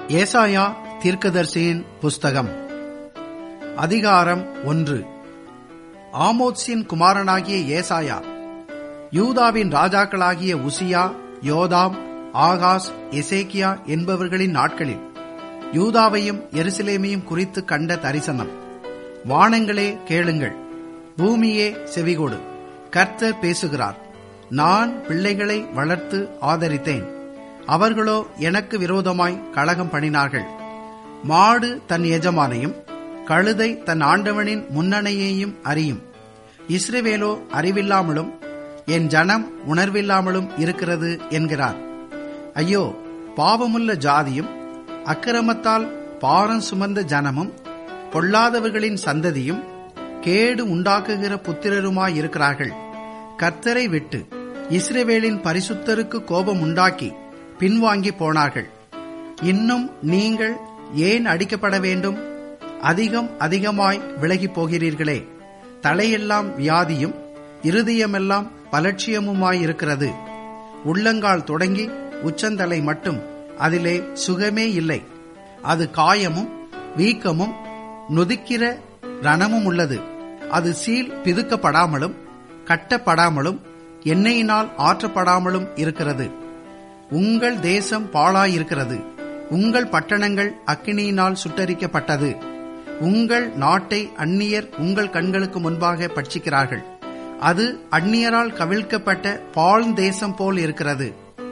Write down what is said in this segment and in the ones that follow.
ஏசாயா தீர்க்கதரிசியின் புஸ்தகம் அதிகாரம் ஒன்று ஆமோத்ஸின் குமாரனாகிய ஏசாயா யூதாவின் ராஜாக்களாகிய உசியா யோதாம் ஆகாஸ் எசேக்கியா என்பவர்களின் நாட்களில் யூதாவையும் எருசலேமையும் குறித்து கண்ட தரிசனம் வானங்களே கேளுங்கள் பூமியே செவிகொடு கர்த்தர் பேசுகிறார் நான் பிள்ளைகளை வளர்த்து ஆதரித்தேன் அவர்களோ எனக்கு விரோதமாய் கலகம் பண்ணினார்கள் மாடு தன் எஜமானையும் கழுதை தன் ஆண்டவனின் முன்னணையையும் அறியும் இஸ்ரவேலோ அறிவில்லாமலும் என் ஜனம் உணர்வில்லாமலும் இருக்கிறது என்கிறார் ஐயோ பாவமுள்ள ஜாதியும் அக்கிரமத்தால் பாரம் சுமந்த ஜனமும் பொல்லாதவர்களின் சந்ததியும் கேடு உண்டாக்குகிற புத்திரருமாயிருக்கிறார்கள் கர்த்தரை விட்டு இஸ்ரவேலின் பரிசுத்தருக்கு கோபம் உண்டாக்கி பின்வாங்கி போனார்கள் இன்னும் நீங்கள் ஏன் அடிக்கப்பட வேண்டும் அதிகம் அதிகமாய் விலகிப் போகிறீர்களே தலையெல்லாம் வியாதியும் இருதயமெல்லாம் பலட்சியமுமாயிருக்கிறது உள்ளங்கால் தொடங்கி உச்சந்தலை மட்டும் அதிலே சுகமே இல்லை அது காயமும் வீக்கமும் நொதிக்கிற ரணமும் உள்ளது அது சீல் பிதுக்கப்படாமலும் கட்டப்படாமலும் எண்ணெயினால் ஆற்றப்படாமலும் இருக்கிறது உங்கள் தேசம் பாழாயிருக்கிறது உங்கள் பட்டணங்கள் அக்கினியினால் சுட்டரிக்கப்பட்டது உங்கள் நாட்டை அந்நியர் உங்கள் கண்களுக்கு முன்பாக பட்சிக்கிறார்கள் அது அந்நியரால் கவிழ்க்கப்பட்ட பால் தேசம் போல் இருக்கிறது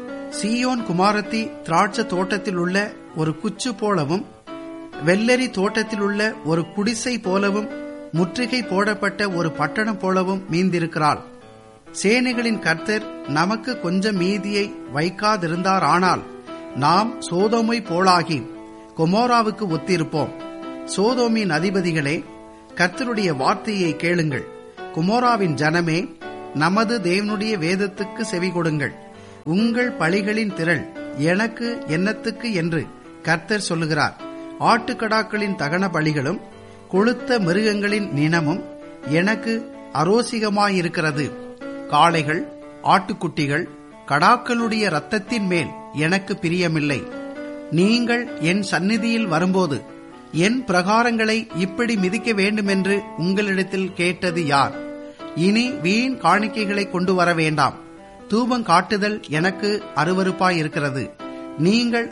சீயோன் குமாரத்தி திராட்ச தோட்டத்தில் உள்ள ஒரு குச்சு போலவும் வெள்ளரி தோட்டத்தில் உள்ள ஒரு குடிசை போலவும் முற்றுகை போடப்பட்ட ஒரு பட்டணம் போலவும் மீந்திருக்கிறாள் சேனைகளின் கர்த்தர் நமக்கு கொஞ்சம் மீதியை வைக்காதிருந்தாரானால் நாம் சோதோமை போலாகி கொமோராவுக்கு ஒத்திருப்போம் சோதோமின் அதிபதிகளே கர்த்தருடைய வார்த்தையை கேளுங்கள் குமோராவின் ஜனமே நமது தேவனுடைய வேதத்துக்கு செவி கொடுங்கள் உங்கள் பழிகளின் திரள் எனக்கு என்னத்துக்கு என்று கர்த்தர் சொல்லுகிறார் ஆட்டுக்கடாக்களின் தகன பலிகளும் கொளுத்த மிருகங்களின் நினமும் எனக்கு அரோசிகமாயிருக்கிறது காளைகள் ஆட்டுக்குட்டிகள் கடாக்களுடைய இரத்தத்தின் மேல் எனக்கு பிரியமில்லை நீங்கள் என் சந்நிதியில் வரும்போது என் பிரகாரங்களை இப்படி மிதிக்க வேண்டுமென்று உங்களிடத்தில் கேட்டது யார் இனி வீண் காணிக்கைகளை கொண்டு வர வேண்டாம் தூபம் காட்டுதல் எனக்கு அருவறுப்பாயிருக்கிறது நீங்கள்